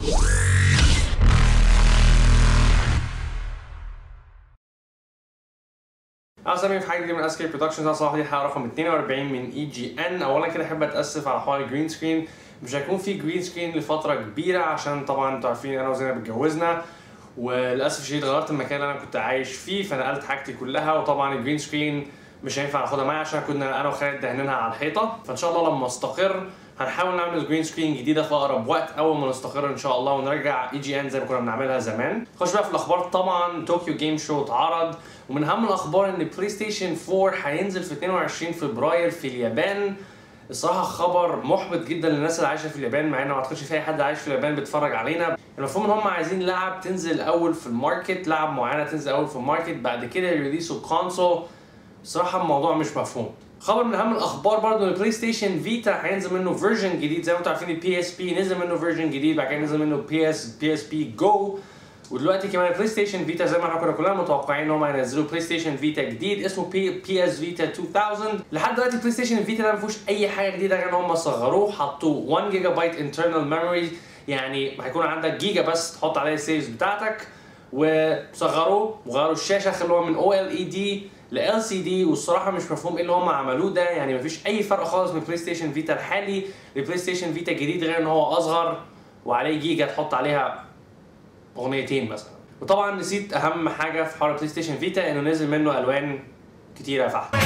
اهلا وسهلا في حاجه جديده من اسكيب برودكشنز انا صلاح دي الحلقه رقم 42 من اي جي ان اولا كده احب اتاسف على حوار الجرين سكرين مش هيكون في جرين سكرين لفتره كبيره عشان طبعا انتوا عارفين انا وزينب اتجوزنا وللاسف الشديد غيرت المكان اللي انا كنت عايش فيه فنقلت حاجتي كلها وطبعا الجرين سكرين مش هينفع اخدها معايا عشان كنا انا وخالد دهنينها على الحيطه فان شاء الله لما استقر هنحاول نعمل جرين سكرين جديده في اقرب وقت اول ما نستقر ان شاء الله ونرجع اي جي ان زي ما كنا بنعملها زمان خش بقى في الاخبار طبعا طوكيو جيم شو اتعرض ومن اهم الاخبار ان بلاي ستيشن 4 هينزل في 22 فبراير في اليابان الصراحه خبر محبط جدا للناس اللي عايشه في اليابان مع ان ما اعتقدش في اي حد عايش في اليابان بيتفرج علينا المفهوم ان هم عايزين لعب تنزل اول في الماركت لعب معينه تنزل اول في الماركت بعد كده يريليسوا كونسول الصراحه الموضوع مش مفهوم خبر من اهم الاخبار برضه ان البلاي ستيشن فيتا هينزل منه فيرجن جديد زي ما انتم عارفين البي اس بي نزل منه فيرجن جديد بعد كده نزل منه بي اس بي اس بي جو ودلوقتي كمان البلاي ستيشن فيتا زي ما احنا كنا كلنا متوقعين ان هم هينزلوا بلاي ستيشن فيتا جديد اسمه بي, بي اس فيتا 2000 لحد دلوقتي البلاي ستيشن فيتا ده ما فيهوش اي حاجه جديده غير ان هم صغروه حطوا 1 جيجا بايت انترنال ميموري يعني هيكون عندك جيجا بس تحط عليه السيفز بتاعتك وصغروه وغيروا الشاشه خلوها من او ال اي دي ل ال سي دي والصراحه مش مفهوم ايه اللي هم عملوه ده يعني مفيش اي فرق خالص من بلاي ستيشن فيتا الحالي لبلاي ستيشن فيتا جديد غير ان هو اصغر وعليه جيجا تحط عليها اغنيتين مثلا وطبعا نسيت اهم حاجه في حوار بلاي ستيشن فيتا انه نزل منه الوان كتيره فحم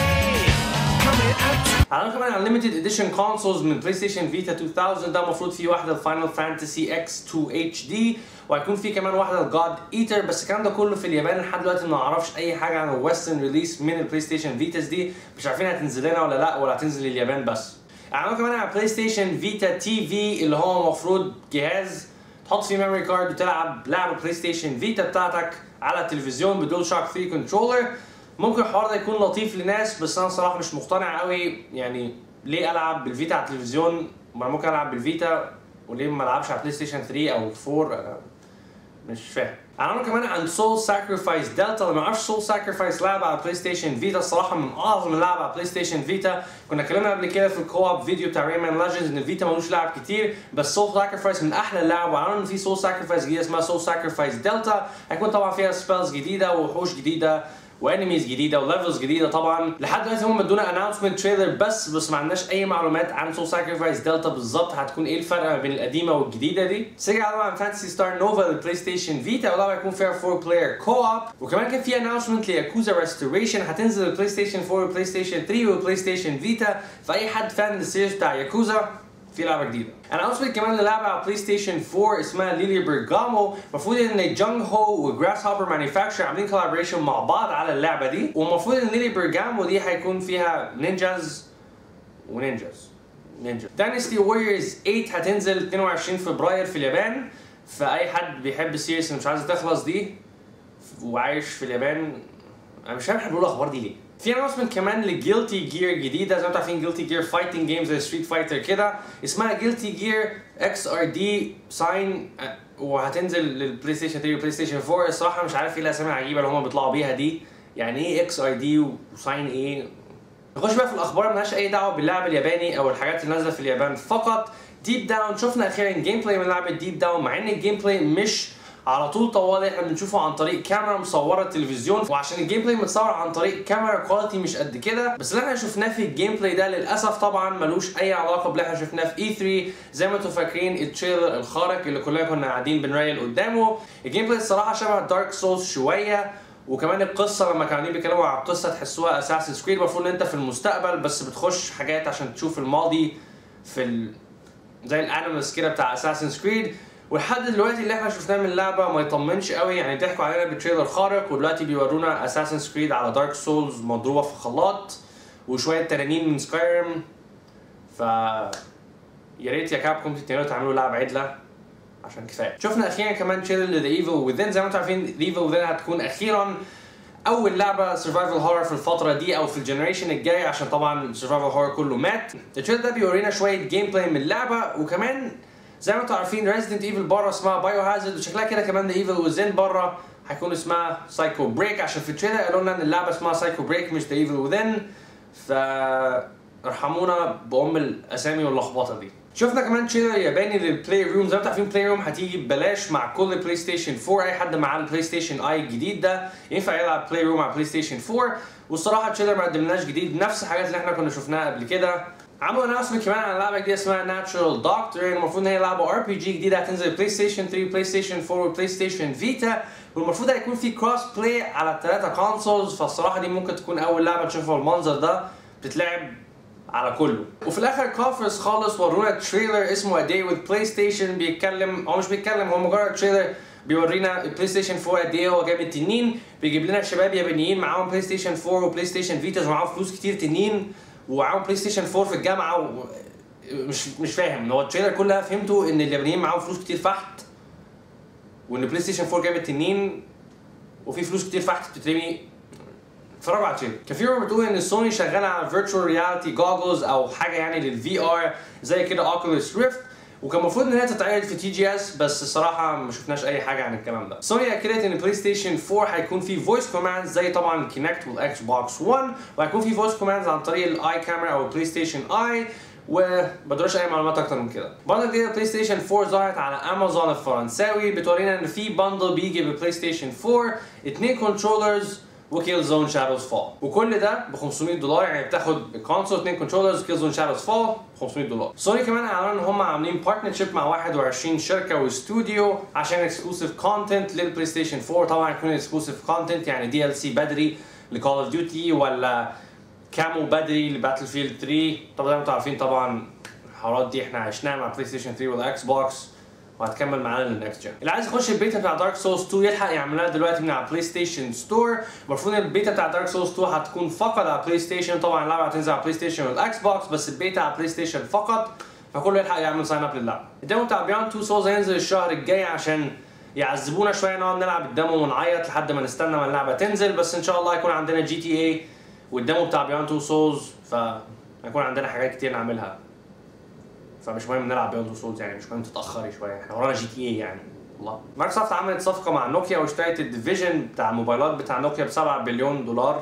عندنا كمان انليمتد اديشن كونسولز من بلاي ستيشن فيتا 2000 ده المفروض فيه واحده فاينل فانتسي اكس 2 اتش دي وهيكون في كمان واحده جاد ايتر بس الكلام ده كله في اليابان لحد دلوقتي ما نعرفش اي حاجه عن الويسترن ريليس من البلاي ستيشن فيتاس دي مش عارفين هتنزل لنا ولا لا ولا هتنزل اليابان بس اعلنوا كمان على بلاي ستيشن فيتا تي في اللي هو المفروض جهاز تحط فيه ميموري كارد وتلعب لعبه بلاي ستيشن فيتا بتاعتك على التلفزيون بدول شوك 3 كنترولر ممكن الحوار ده يكون لطيف لناس بس انا صراحه مش مقتنع قوي يعني ليه العب بالفيتا على التلفزيون ما ممكن العب بالفيتا وليه ما العبش على بلاي ستيشن 3 او 4 انا مش فاهم اعلنوا كمان عن سول ساكريفايس دلتا اللي ما يعرفش سول ساكريفايس لعبه على بلاي ستيشن فيتا الصراحه من اعظم اللعب على بلاي ستيشن فيتا كنا اتكلمنا قبل كده في الكواب فيديو بتاع ريمان ليجندز ان الفيتا ملوش لعب كتير بس سول ساكريفايس من احلى اللعب واعلنوا ان في سول ساكريفايس جديده اسمها سول ساكريفايس دلتا هيكون طبعا فيها سبيلز جديده ووحوش جديده وانيميز جديده وليفلز جديده طبعا لحد دلوقتي هم ادونا اناونسمنت تريلر بس بس ما عندناش اي معلومات عن سول ساكريفايس دلتا بالظبط هتكون ايه الفرق ما بين القديمه والجديده دي سيجا اعلنوا عن فانتسي ستار نوفا للبلاي ستيشن فيتا واللعبه هيكون فيها 4 بلاير كو اوب وكمان كان في اناونسمنت لياكوزا ريستوريشن هتنزل البلاي ستيشن 4 والبلاي ستيشن 3 والبلاي ستيشن فيتا فاي حد فان للسيريز بتاع ياكوزا في لعبه جديده اناونسمنت كمان للعبه على بلاي ستيشن 4 اسمها ليلي برجامو المفروض ان جونج هو وجراس هوبر مانيفاكتشر عاملين كولابوريشن مع بعض على اللعبه دي والمفروض ان ليلي برجامو دي هيكون فيها نينجاز ونينجاز نينجا داينستي ووريرز 8 هتنزل 22 فبراير في اليابان فاي حد بيحب السيريس مش عايز تخلص دي وعايش في اليابان انا مش فاهم احنا بنقول الاخبار دي ليه في اناونسمنت كمان لجيلتي جير جديده زي ما انتم عارفين جيلتي جير فايتنج جيمز زي ستريت فايتر كده اسمها جيلتي جير اكس ار دي ساين وهتنزل للبلاي ستيشن 3 والبلاي ستيشن 4 الصراحه مش عارف ايه الاسامي العجيبه اللي هم بيطلعوا بيها دي يعني ايه اكس ار دي وساين ايه نخش بقى في الاخبار ملهاش اي دعوه باللعب الياباني او الحاجات اللي نازله في اليابان فقط ديب داون شفنا اخيرا جيم بلاي من لعبه ديب داون مع ان الجيم بلاي مش على طول طوالي احنا بنشوفه عن طريق كاميرا مصوره التلفزيون وعشان الجيم بلاي متصور عن طريق كاميرا كواليتي مش قد كده بس اللي احنا شفناه في الجيم بلاي ده للاسف طبعا ملوش اي علاقه باللي احنا شفناه في اي 3 زي ما انتم فاكرين التريلر الخارق اللي كلنا كنا قاعدين بنريل قدامه الجيم بلاي الصراحه شبه دارك سولز شويه وكمان القصه لما كانوا بيتكلموا عن القصه تحسوها اساسن سكريد المفروض ان انت في المستقبل بس بتخش حاجات عشان تشوف الماضي في ال... زي الانيمالز كده بتاع اساسن سكريد ولحد دلوقتي اللي احنا شفناه من اللعبه ما يطمنش قوي يعني ضحكوا علينا بتريلر خارق ودلوقتي بيورونا اساسن سكريد على دارك سولز مضروبه في خلاط وشويه تنانين من سكايرم ف يا ريت يا كابكم تقدروا تعملوا لعبه عدله عشان كفايه شفنا اخيرا كمان تريلر لذا ايفل وذين زي ما انتم عارفين ذا ايفل وذين هتكون اخيرا اول لعبه سرفايفل هورر في الفتره دي او في الجنريشن الجاي عشان طبعا سرفايفل هورر كله مات التريلر ده بيورينا شويه جيم بلاي من اللعبه وكمان زي ما انتم عارفين ريزيدنت ايفل بره اسمها بايو هازارد وشكلها كده كمان ذا ايفل وذين بره هيكون اسمها سايكو بريك عشان في التريلر قالوا لنا ان اللعبه اسمها سايكو بريك مش ذا ايفل وذين ف ارحمونا بام الاسامي واللخبطه دي شفنا كمان تريلر ياباني للبلاي روم زي ما انتم عارفين بلاي روم هتيجي ببلاش مع كل بلاي ستيشن 4 اي حد معاه البلاي ستيشن اي الجديد ده ينفع يلعب بلاي روم على بلاي ستيشن 4 والصراحه التريلر ما قدمناش جديد نفس الحاجات اللي احنا كنا شفناها قبل كده عملوا اناونسمنت كمان عن لعبه جديده اسمها ناتشورال دكتور المفروض ان هي لعبه ار بي جي جديده هتنزل بلاي ستيشن 3 بلاي ستيشن 4 وبلاي ستيشن فيتا والمفروض هيكون في كروس بلاي على الثلاثه كونسولز فالصراحه دي ممكن تكون اول لعبه تشوفها بالمنظر ده بتتلعب على كله وفي الاخر كونفرنس خالص ورونا تريلر اسمه A Day with PlayStation بيتكلم هو مش بيتكلم هو مجرد تريلر بيورينا البلاي ستيشن 4 قد ايه هو جامد تنين بيجيب لنا شباب يابانيين معاهم بلاي ستيشن 4 وبلاي ستيشن فيتاز ومعاهم فلوس كتير تنين ومعاهم بلاي ستيشن 4 في الجامعه و... مش مش فاهم هو التريلر كلها فهمته ان اليابانيين معاهم فلوس كتير فحت وان بلاي ستيشن 4 جامد تنين وفي فلوس كتير فحت بتترمي اتفرجوا على التريلر كان في رومر بتقول ان سوني شغاله على فيرتشوال رياليتي جوجلز او حاجه يعني للفي ار زي كده اوكوليس ريفت وكان المفروض ان هي تتعرض في تي جي اس بس الصراحه ما شفناش اي حاجه عن الكلام ده سوني اكدت ان بلاي ستيشن 4 هيكون فيه فويس كوماندز زي طبعا الكينكت والاكس بوكس 1 وهيكون فيه فويس كوماندز عن طريق الاي كاميرا او البلاي ستيشن اي وما بدروش اي معلومات اكتر من كده برضه كده بلاي ستيشن 4 ظهرت على امازون الفرنساوي بتورينا ان في باندل بيجي ببلاي ستيشن 4 اتنين كنترولرز وكيل زون شادوز فول وكل ده ب 500 دولار يعني بتاخد الكونسول اثنين كنترولرز كيل زون شادوز فول ب 500 دولار سوني كمان اعلنوا ان هم عاملين بارتنرشيب مع 21 شركه واستوديو عشان اكسكلوسيف كونتنت للبلاي ستيشن 4 طبعا يكون اكسكلوسيف كونتنت يعني دي ال سي بدري لكول اوف ديوتي ولا كامو بدري لباتل فيلد 3 طبعا زي ما انتم عارفين طبعا الحوارات دي احنا عشناها مع بلاي ستيشن 3 والاكس بوكس وهتكمل معانا للنكست جن اللي عايز يخش البيتا بتاع دارك سولز 2 يلحق يعملها دلوقتي من على بلاي ستيشن ستور المفروض ان البيتا بتاع دارك سولز 2 هتكون فقط على بلاي ستيشن طبعا اللعبه هتنزل على بلاي ستيشن والاكس بوكس بس البيتا على بلاي ستيشن فقط فكله يلحق يعمل ساين اب للعبه الديمو بتاع بياند 2 سولز هينزل الشهر الجاي عشان يعذبونا شويه نقعد نلعب الديمو ونعيط لحد ما نستنى ما اللعبه تنزل بس ان شاء الله يكون عندنا جي تي اي والديمو بتاع بياند 2 سولز فهيكون عندنا حاجات كتير نعملها فمش مهم نلعب بياند سولز يعني مش مهم تتاخري شويه احنا ورانا جي تي اي يعني والله مايكروسوفت عملت صفقه مع نوكيا واشترت الديفيجن بتاع الموبايلات بتاع نوكيا ب 7 بليون دولار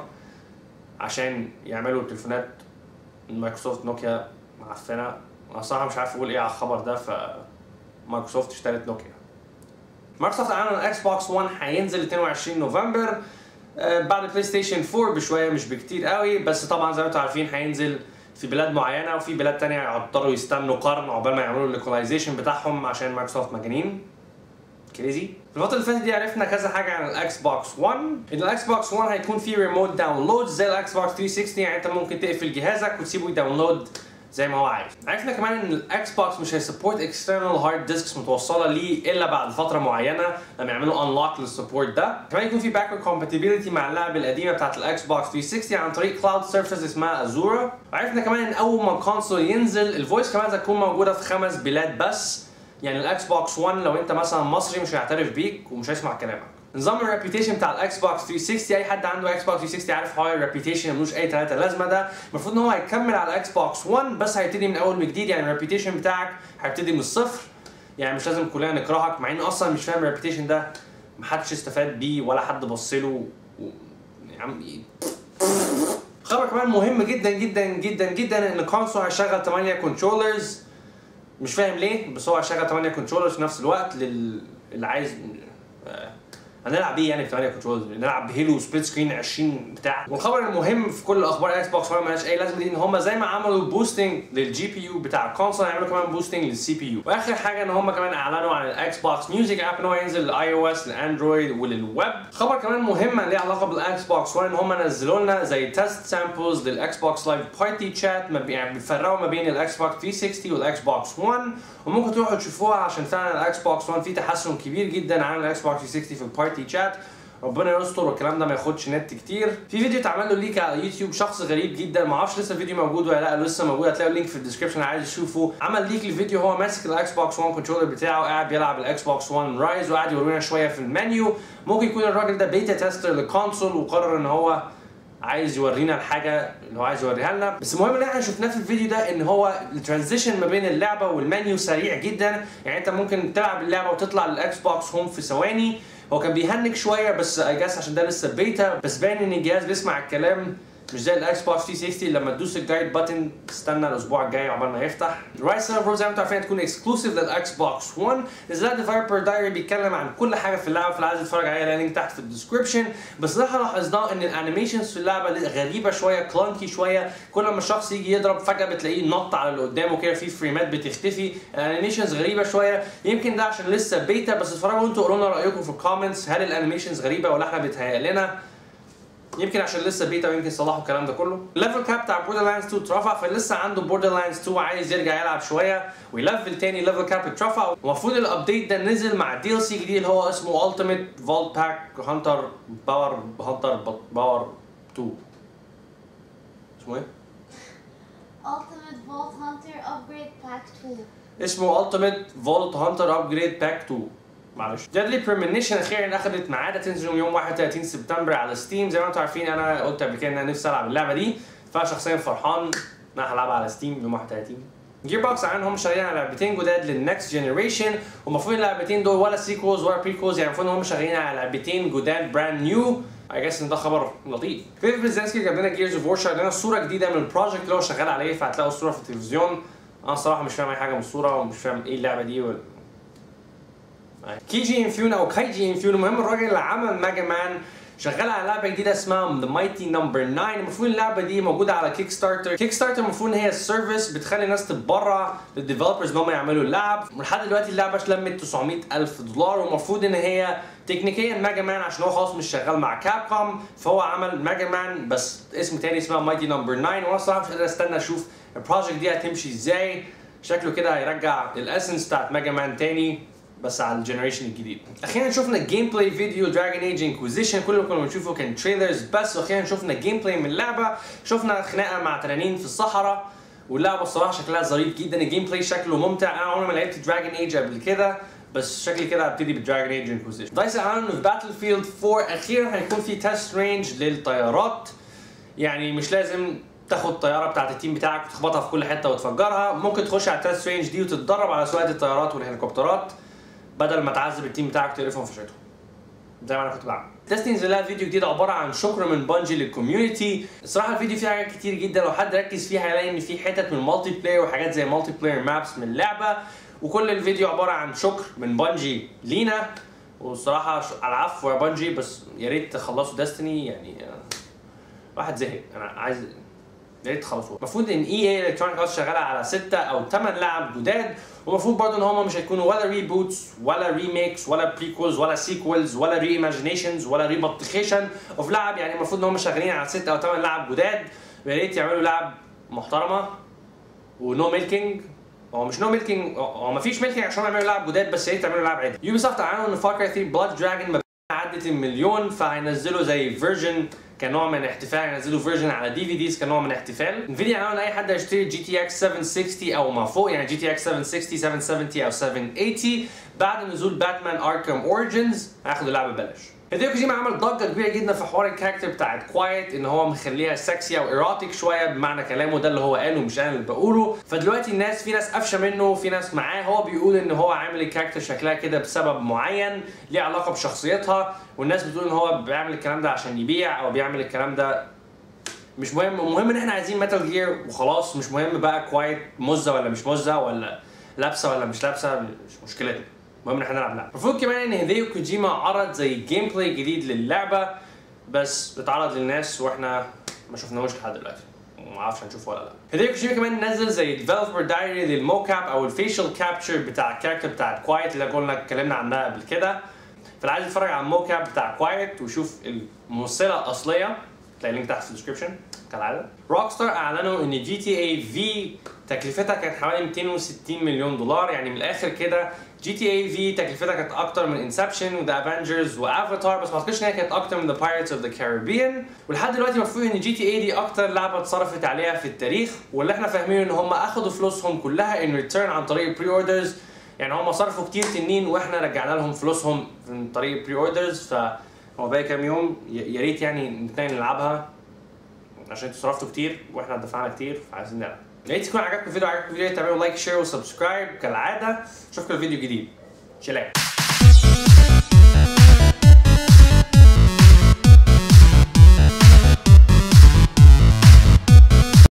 عشان يعملوا تليفونات مايكروسوفت نوكيا معفنه انا صراحه مش عارف اقول ايه على الخبر ده ف مايكروسوفت اشترت نوكيا مايكروسوفت اعلن الاكس بوكس 1 هينزل 22 نوفمبر آه، بعد بلاي ستيشن 4 بشويه مش بكتير قوي بس طبعا زي ما انتم عارفين هينزل في بلاد معينه وفي بلاد تانية هيضطروا يستنوا قرن عقبال ما يعملوا اللوكلايزيشن بتاعهم عشان مايكروسوفت مجانين كريزي في الفتره اللي فاتت دي عرفنا كذا حاجه عن الاكس بوكس 1 ان الاكس بوكس 1 هيكون فيه ريموت داونلود زي الاكس بوكس 360 يعني انت ممكن تقفل جهازك وتسيبه يداونلود زي ما هو عايز عرفنا كمان ان الاكس بوكس مش هيسبورت اكسترنال هارد ديسكس متوصله ليه الا بعد فتره معينه لما يعملوا انلوك للسبورت ده كمان يكون في باكورد كومباتيبيليتي مع اللعبه القديمه بتاعت الاكس بوكس 360 عن طريق كلاود سيرفيس اسمها ازورا وعرفنا كمان ان اول ما الكونسول ينزل الفويس كمان هتكون موجوده في خمس بلاد بس يعني الاكس بوكس 1 لو انت مثلا مصري مش هيعترف بيك ومش هيسمع كلامك نظام الريبيوتيشن بتاع الاكس بوكس 360 اي حد عنده اكس بوكس 360 عارف حوار الريبيوتيشن ملوش اي ثلاثه لازمه ده المفروض ان هو هيكمل على الاكس بوكس 1 بس هيبتدي من اول وجديد يعني الريبيوتيشن بتاعك هيبتدي من الصفر يعني مش لازم كلنا نكرهك مع ان اصلا مش فاهم الريبيوتيشن ده محدش استفاد بيه ولا حد بص له و... يا عم خبر كمان مهم جدا جدا جدا جدا ان الكونسول هيشغل 8 كنترولرز مش فاهم ليه بس هو هيشغل 8 كنترولرز في نفس الوقت لل اللي عايز آه، هنلعب ايه يعني في 8 كنترولرز نلعب هيلو سبليت سكرين 20 بتاع والخبر المهم في كل اخبار اكس بوكس ما مالهاش اي لازمه دي ان هم زي ما عملوا بوستنج للجي بي يو بتاع الكونسول هيعملوا كمان بوستنج للسي بي يو واخر حاجه ان هم كمان اعلنوا عن الاكس بوكس ميوزك اب ان هو ينزل للاي او اس للاندرويد وللويب خبر كمان مهم ليه علاقه بالاكس بوكس 1 ان هم نزلوا لنا زي تيست سامبلز للاكس بوكس لايف بارتي شات ما بي- يعني بيفرقوا ما بين الاكس بوكس 360 والاكس بوكس 1 وممكن تروحوا تشوفوها عشان فعلا الاكس بوكس 1 فيه تحسن كبير جدا عن الاكس بوكس 360 في البارتي شات ربنا يستر والكلام ده ما ياخدش نت كتير في فيديو اتعمل له ليك على يوتيوب شخص غريب جدا ما اعرفش لسه الفيديو موجود ولا لا لسه موجود هتلاقوا اللينك في الديسكربشن عايز تشوفه عمل ليك الفيديو هو ماسك الاكس بوكس 1 كنترولر بتاعه قاعد بيلعب الاكس بوكس 1 رايز وقاعد يورينا شويه في المنيو ممكن يكون الراجل ده بيتا تيستر للكونسول وقرر ان هو عايز يورينا الحاجه اللي هو عايز يوريها لنا بس المهم ان احنا شفناه في الفيديو ده ان هو الترانزيشن ما بين اللعبه والمنيو سريع جدا يعني انت ممكن تلعب اللعبه وتطلع للاكس بوكس هوم في ثواني هو كان بيهنج شويه بس اي جاس عشان ده لسه بيتا بس باين ان الجهاز بيسمع الكلام مش زي الاكس بوكس 360 لما تدوس الجايد بutton تستنى الاسبوع الجاي عقبال ما يفتح رايس برو زي ما انتم عارفين هتكون اكسكلوسيف للاكس بوكس 1 نزلت ديفلوبر دايري بيتكلم عن كل حاجه في اللعبه فاللي عايز يتفرج عليها لينك تحت في الديسكربشن بس اللي احنا لاحظناه ان الانيميشنز في اللعبه غريبه شويه كلانكي شويه كل ما الشخص يجي يضرب فجاه بتلاقيه نط على اللي قدامه كده في فريمات بتختفي الانيميشنز غريبه شويه يمكن ده عشان لسه بيتا بس اتفرجوا انتوا قولوا لنا رايكم في الكومنتس هل الانيميشنز غريبه ولا احنا بيتهيأ لنا يمكن عشان لسه بيتا ويمكن يصلحوا الكلام ده كله الليفل كاب بتاع بوردر لاندز 2 اترفع فلسه عنده بوردر لاندز 2 عايز يرجع يلعب شويه ويلفل تاني ليفل كاب اترفع المفروض الابديت ده نزل مع دي ال سي جديد اللي هو اسمه التيميت فولت باك هانتر باور هانتر باور 2 اسمه ايه؟ Ultimate Vault Hunter Upgrade Pack 2 اسمه التيميت فولت هانتر ابجريد باك 2 معلش ديدلي بريمنيشن اخيرا اخذت ميعادها تنزل يوم 31 سبتمبر على ستيم زي ما انتم عارفين انا قلت قبل كده ان انا نفسي العب اللعبه دي فانا شخصيا فرحان ان انا هلعبها على ستيم يوم 31 جير بوكس عنهم شغالين على لعبتين جداد للنكست جنريشن والمفروض اللعبتين دول ولا سيكولز ولا بريكولز يعني المفروض ان هم شغالين على لعبتين جداد براند نيو اي جاس ان ده خبر لطيف فيف بيزنسكي جاب لنا جيرز اوف وور شغال لنا صوره جديده من البروجكت اللي هو شغال عليه فهتلاقوا الصوره في التلفزيون انا الصراحه مش فاهم اي حاجه من الصوره ومش فاهم ايه اللعبه دي ولا كيجي انفيون او كايجي انفيون المهم الراجل اللي عمل ماجا مان شغال على لعبه جديده اسمها ذا مايتي نمبر 9 المفروض اللعبه دي موجوده على كيك ستارتر كيك ستارتر المفروض ان هي السيرفيس بتخلي الناس تتبرع للديفلوبرز ان هم يعملوا اللعب ولحد دلوقتي اللعبه لمت 900 الف دولار والمفروض ان هي تكنيكيا ماجا مان عشان هو خلاص مش شغال مع كاب كوم فهو عمل ماجا مان بس اسم تاني اسمها مايتي نمبر 9 وانا الصراحه مش قادر استنى اشوف البروجكت دي هتمشي ازاي شكله كده هيرجع الاسنس بتاعت ماجا مان تاني بس على الجنريشن الجديد اخيرا شفنا جيم بلاي فيديو دراجون ايج انكوزيشن كل اللي كنا بنشوفه كان تريلرز بس واخيرا شفنا جيم بلاي من اللعبه شفنا خناقه مع تنانين في الصحراء واللعبه الصراحه شكلها ظريف جدا الجيم بلاي شكله ممتع انا عمري ما لعبت دراجون ايج قبل كده بس شكلي كده هبتدي بدراجون ايج انكوزيشن دايس اعلنوا في باتل فيلد 4 اخيرا هيكون في تيست رينج للطيارات يعني مش لازم تاخد الطياره بتاعت التيم بتاعك وتخبطها في كل حته وتفجرها ممكن تخش على التيست رينج دي وتتدرب على سواقه الطيارات والهليكوبترات بدل ما تعذب التيم بتاعك تقرفهم في شتهم زي ما انا كنت بعمل تيست نزل لها فيديو جديد عباره عن شكر من بانجي للكوميونتي الصراحه الفيديو فيه حاجات كتير جدا لو حد ركز فيها هيلاقي ان في حتت من مالتي بلاير وحاجات زي مالتي بلاير مابس من اللعبه وكل الفيديو عباره عن شكر من بانجي لينا والصراحه العفو يا بانجي بس يا ريت تخلصوا ديستني يعني واحد زهق انا عايز يا ريت تخلصوا المفروض ان اي اي الكترونيك ارتس شغاله على ستة او 8 لعب جداد ومفروض برضه ان هم مش هيكونوا ولا ريبوتس ولا ريميكس ولا بريكولز ولا سيكولز ولا ري ايماجينيشنز ولا ريبطيخيشن اوف لعب يعني المفروض ان هم شغالين على 6 او 8 لعب جداد ويا ريت يعملوا لعب محترمه ونو ميلكينج هو مش نو ميلكينج هو مفيش ميلكينج عشان يعملوا لعب جداد بس يا ريت يعملوا لعب عادي يوبي سوفت اعلنوا ان فار كراي 3 بلاد دراجون عدت المليون فهينزلوا زي فيرجن كنوع من احتفال ينزلوا فيرجن على دي في ديز كنوع من احتفال انفيديا اعلنوا ان اي حد هيشتري جي تي اكس 760 او ما فوق يعني جي تي اكس 760 770 او 780 بعد نزول باتمان اركام اوريجنز هياخدوا اللعبه ببلاش هيديو كوجيما عمل ضجه كبيره جدا في حوار الكاركتر بتاعت كوايت ان هو مخليها سكسي او ايروتيك شويه بمعنى كلامه ده اللي هو قاله مش انا اللي بقوله فدلوقتي الناس في ناس قفشه منه في ناس معاه هو بيقول ان هو عامل الكاركتر شكلها كده بسبب معين ليه علاقه بشخصيتها والناس بتقول ان هو بيعمل الكلام ده عشان يبيع او بيعمل الكلام ده مش مهم المهم ان احنا عايزين ميتال جير وخلاص مش مهم بقى كوايت مزه ولا مش مزه ولا لابسه ولا مش لابسه مش مشكلتنا المهم ان احنا نلعب لعبه المفروض كمان ان هيديو كوجيما عرض زي جيم بلاي جديد للعبه بس اتعرض للناس واحنا ما شفناهوش لحد دلوقتي ما اعرفش هنشوفه ولا لا هيديو كوجيما كمان نزل زي ديفلوبر دايري للموكاب او الفيشل كابتشر بتاع الكاركتر بتاع كوايت اللي قلنا اتكلمنا عنها قبل كده فاللي عايز يتفرج على الموكاب بتاع كوايت ويشوف الممثله الاصليه تلاقي اللينك تحت في الديسكربشن كالعاده روك ستار اعلنوا ان جي تي اي في تكلفتها كانت حوالي 260 مليون دولار يعني من الاخر كده جي تي اي في تكلفتها كانت اكتر من انسبشن وذا افنجرز وافاتار بس ما اعتقدش ان هي كانت اكتر من ذا بايرتس اوف ذا كاريبيان ولحد دلوقتي المفروض ان جي تي اي دي اكتر لعبه اتصرفت عليها في التاريخ واللي احنا فاهمينه ان هم اخدوا فلوسهم كلها ان ريتيرن عن طريق البري اوردرز يعني هم صرفوا كتير تنين واحنا رجعنا لهم فلوسهم من طريق البري اوردرز فهو باقي كام يوم يا ريت يعني نتنين نلعبها عشان انتوا صرفتوا كتير واحنا دفعنا كتير فعايزين نلعب يا ريت يكون عجبكم الفيديو عجبكم الفيديو تعملوا لايك شير وسبسكرايب كالعاده اشوفكم في فيديو جديد سلام